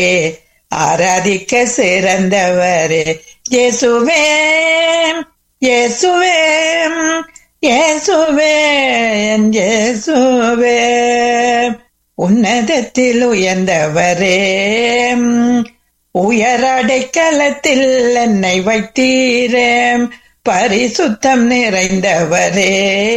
ஆராதிக்க சிறந்தவரே இயேசுவே இயேசுவே இயேசுவே என் இயேசுவே உன்னதத்தில் உயர்ந்தவரே உயரடைக்கலத்தில் என்னை வைத்தீரே பரிசுத்தம் நிறைந்தவரே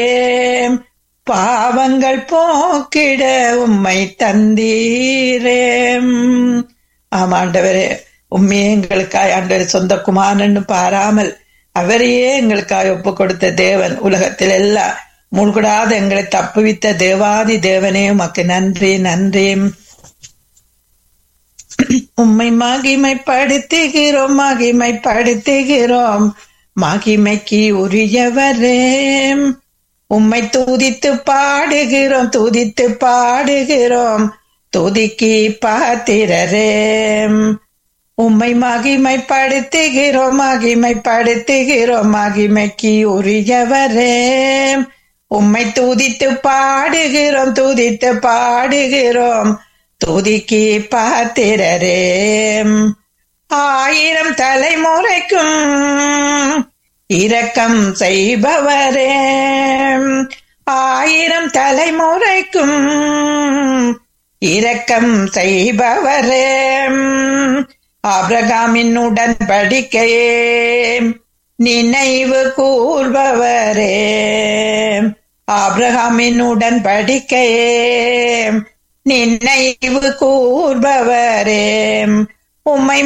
பாவங்கள் போக்கிட உம்மை தந்தீரே ஆமாண்டவரே உண்மையே எங்களுக்காய் ஆண்டவர் சொந்த குமாரன்னு பாராமல் அவரையே எங்களுக்காக ஒப்பு கொடுத்த தேவன் உலகத்தில் எல்லாம் மூழ்கூடாத எங்களை தப்புவித்த தேவாதி தேவனே உமக்கு நன்றி நன்றி உம்மை மகிமைப்படுத்துகிறோம் மகிமைப்படுத்துகிறோம் மகிமைக்கு உரியவரே உம்மை துதித்து பாடுகிறோம் துதித்து பாடுகிறோம் துதிக்கு பாத்திரரே உம்மை மகிமைப்படுத்துகிறோம் மகிமைப்படுத்துகிறோம் மகிமைக்கு உரியவரே உம்மை துதித்து பாடுகிறோம் துதித்து பாடுகிறோம் துதிக்கு பாத்திரரே ஆயிரம் தலைமுறைக்கும் இரக்கம் செய்பவரே ஆயிரம் தலைமுறைக்கும் இரக்கம் செய்பவரே ஆபிரகாமின் உடன்படிக்கையே நினைவு கூர்பவரே ஆபிரகாமின் உடன்படிக்கையே நினைவு கூர்பவரே உம்மை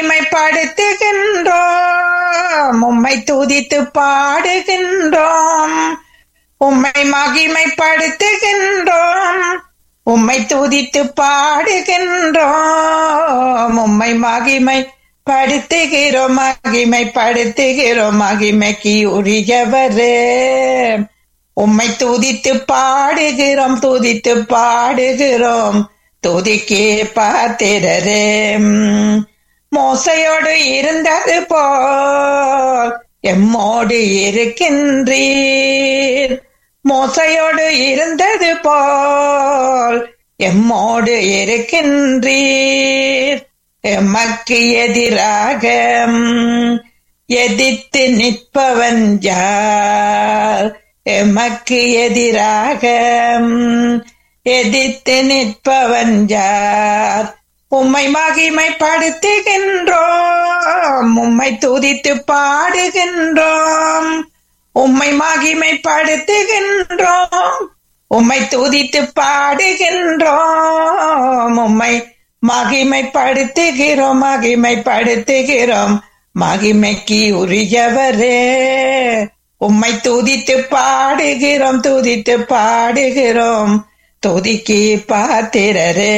மகிமைப்படுத்துகின்றோம் உம்மை துதித்து பாடுகின்றோம் உம்மை மகிமைப்படுத்துகின்றோம் உம்மை துதித்து பாடுகின்றோம் உம்மை மகிமை படுத்துகிறோம் மகிமை படுத்துகிறோம் மகிமைக்கு உரியவரே உம்மை துதித்து பாடுகிறோம் துதித்து பாடுகிறோம் துதிக்கே பாத்திரரே மோசையோடு இருந்தது போல் எம்மோடு இருக்கின்றீர் மோசையோடு இருந்தது போல் எம்மோடு இருக்கின்றீர் எமக்கு எதிராக எதிர்த்து நிற்பவன் யார் எமக்கு எதிராக எதிர்த்து நிற்பவன் யார் உம்மை மகிமைப்படுத்துகின்றோம் உம்மை துதித்து பாடுகின்றோம் உம்மை மகிமைப்படுத்துகின்றோம் உம்மை துதித்து பாடுகின்றோம் உம்மை மகிமைப்படுத்துகிறோம் மகிமைப்படுத்துகிறோம் மகிமைக்கு உரியவரே உம்மை துதித்து பாடுகிறோம் துதித்து பாடுகிறோம் துதிக்கு பாத்திரரே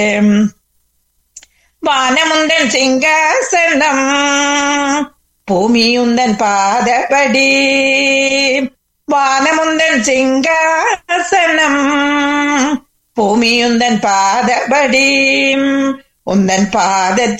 வானமுந்தன் சிங்காசனம் பூமியுந்தன் பாதபடி வானமுந்தன் சிங்காசனம் பூமியுந்தன் பாதபடி உந்தன் பாதத்தில்